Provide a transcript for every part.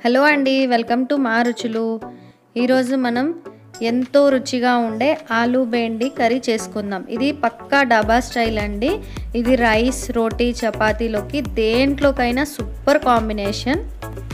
hello అండి welcome to మా రుచులు ఈరోజు మనం ఎంతో రుచిగా ఉండే ఆలూ బెండి కర్రీ చేసుకుందాం ఇది పక్కా డబా స్టైల్ అండి ఇది రైస్ రోటీ చపాతీలోకి దేంట్లోకైనా సూపర్ కాంబినేషన్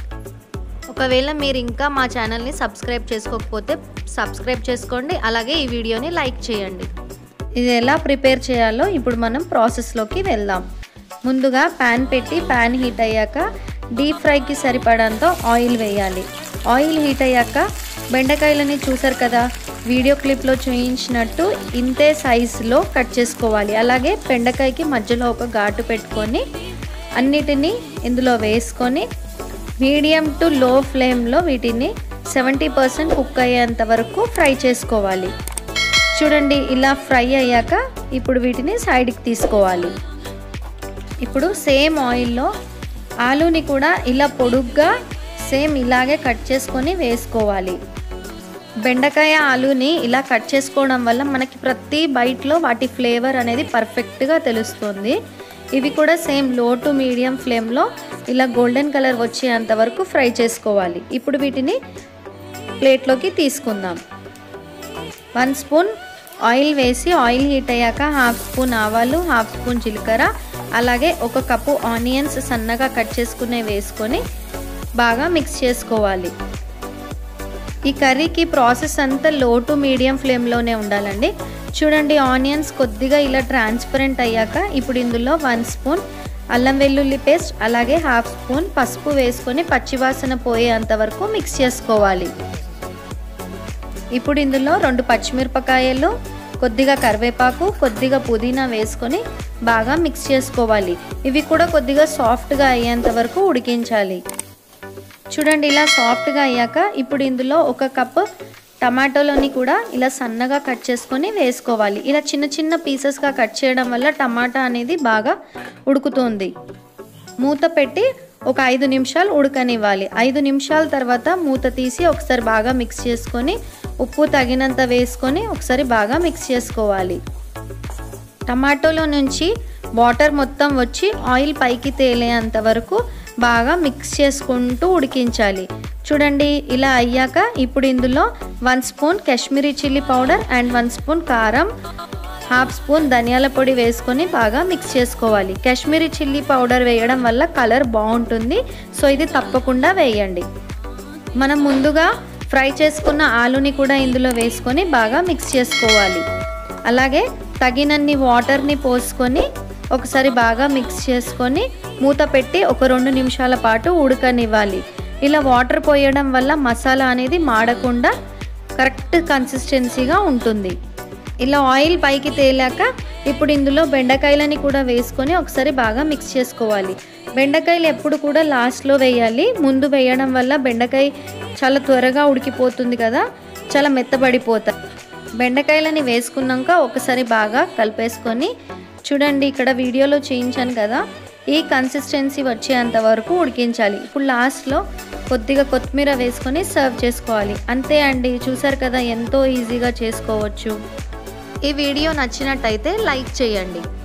ఒకవేళ మీరు ఇంకా మా ఛానల్ని సబ్స్క్రైబ్ చేసుకోకపోతే సబ్స్క్రైబ్ చేసుకోండి అలాగే ఈ వీడియోని లైక్ చేయండి ఇది ఎలా ప్రిపేర్ చేయాలో ఇప్పుడు మనం ప్రాసెస్లోకి వెళ్దాం ముందుగా ప్యాన్ పెట్టి ప్యాన్ హీట్ అయ్యాక డీప్ ఫ్రైకి సరిపడంత ఆయిల్ వేయాలి ఆయిల్ హీట్ అయ్యాక బెండకాయలని చూసారు కదా వీడియో క్లిప్లో చూయించినట్టు ఇంతే సైజులో కట్ చేసుకోవాలి అలాగే బెండకాయకి మధ్యలో ఒక ఘాటు పెట్టుకొని అన్నిటినీ ఇందులో వేసుకొని మీడియం టు లో ఫ్లేమ్లో వీటిని సెవెంటీ పర్సెంట్ కుక్ అయ్యేంత వరకు ఫ్రై చేసుకోవాలి చూడండి ఇలా ఫ్రై అయ్యాక ఇప్పుడు వీటిని సైడ్కి తీసుకోవాలి ఇప్పుడు సేమ్ ఆయిల్లో ఆలూని కూడా ఇలా పొడుగ్గా సేమ్ ఇలాగే కట్ చేసుకొని వేసుకోవాలి బెండకాయ ఆలూని ఇలా కట్ చేసుకోవడం వల్ల మనకి ప్రతి బైట్లో వాటి ఫ్లేవర్ అనేది పర్ఫెక్ట్గా తెలుస్తుంది ఇవి కూడా సేమ్ లో టు మీడియం ఫ్లేమ్లో ఇలా గోల్డెన్ కలర్ వచ్చేంత వరకు ఫ్రై చేసుకోవాలి ఇప్పుడు వీటిని ప్లేట్లోకి తీసుకుందాం వన్ స్పూన్ ఆయిల్ వేసి ఆయిల్ హీట్ అయ్యాక హాఫ్ స్పూన్ ఆవాలు హాఫ్ స్పూన్ జీలకర్ర అలాగే ఒక కప్పు ఆనియన్స్ సన్నగా కట్ చేసుకునే వేసుకొని బాగా మిక్స్ చేసుకోవాలి ఈ కర్రీకి ప్రాసెస్ అంతా లో టు మీడియం ఫ్లేమ్లోనే ఉండాలండి చూడండి ఆనియన్స్ కొద్దిగా ఇలా ట్రాన్స్పరెంట్ అయ్యాక ఇప్పుడు ఇందులో వన్ స్పూన్ అల్లం వెల్లుల్లి పేస్ట్ అలాగే హాఫ్ స్పూన్ పసుపు వేసుకొని పచ్చివాసన పోయేంత వరకు మిక్స్ చేసుకోవాలి ఇప్పుడు ఇందులో రెండు పచ్చిమిరపకాయలు కొద్దిగా కరివేపాకు కొద్దిగా పుదీనా వేసుకొని బాగా మిక్స్ చేసుకోవాలి ఇవి కూడా కొద్దిగా సాఫ్ట్గా అయ్యేంత వరకు ఉడికించాలి చూడండి ఇలా సాఫ్ట్గా అయ్యాక ఇప్పుడు ఇందులో ఒక కప్ టమాటోలని కూడా ఇలా సన్నగా కట్ చేసుకొని వేసుకోవాలి ఇలా చిన్న చిన్న పీసెస్గా కట్ చేయడం వల్ల టమాటా అనేది బాగా ఉడుకుతుంది మూత పెట్టి ఒక ఐదు నిమిషాలు ఉడకనివ్వాలి ఐదు నిమిషాల తర్వాత మూత తీసి ఒకసారి బాగా మిక్స్ చేసుకొని ఉప్పు తగినంత వేసుకొని ఒకసారి బాగా మిక్స్ చేసుకోవాలి టమాటోలో నుంచి వాటర్ మొత్తం వచ్చి ఆయిల్ పైకి తేలేంత వరకు బాగా మిక్స్ చేసుకుంటూ ఉడికించాలి చూడండి ఇలా అయ్యాక ఇప్పుడు ఇందులో one spoon Kashmiri chilli powder and one spoon కారం హాఫ్ స్పూన్ ధనియాల పొడి వేసుకొని బాగా మిక్స్ చేసుకోవాలి కాశ్మీరీ చిల్లీ పౌడర్ వేయడం వల్ల కలర్ బాగుంటుంది సో ఇది తప్పకుండా వేయండి మనం ముందుగా ఫ్రై చేసుకున్న ఆలుని కూడా ఇందులో వేసుకొని బాగా మిక్స్ చేసుకోవాలి అలాగే తగినన్ని వాటర్ని పోసుకొని ఒకసారి బాగా మిక్స్ చేసుకొని మూత పెట్టి ఒక రెండు నిమిషాల పాటు ఉడకనివ్వాలి ఇలా వాటర్ పోయడం వల్ల మసాలా అనేది మాడకుండా కరెక్ట్ కన్సిస్టెన్సీగా ఉంటుంది ఇలా ఆయిల్ పైకి తేలాక ఇప్పుడు ఇందులో బెండకాయలని కూడా వేసుకొని ఒకసారి బాగా మిక్స్ చేసుకోవాలి బెండకాయలు ఎప్పుడు కూడా లాస్ట్లో వేయాలి ముందు వేయడం వల్ల బెండకాయ చాలా త్వరగా ఉడికిపోతుంది కదా చాలా మెత్తబడిపోతాయి బెండకాయలని వేసుకున్నాక ఒకసారి బాగా కలిపేసుకొని చూడండి ఇక్కడ వీడియోలో చేయించాను కదా ఈ కన్సిస్టెన్సీ వచ్చేంత వరకు ఉడికించాలి ఇప్పుడు లాస్ట్లో కొద్దిగా కొత్తిమీర వేసుకొని సర్వ్ చేసుకోవాలి అంతే అండి చూసారు కదా ఎంతో ఈజీగా చేసుకోవచ్చు ఈ వీడియో నచ్చినట్టయితే లైక్ చేయండి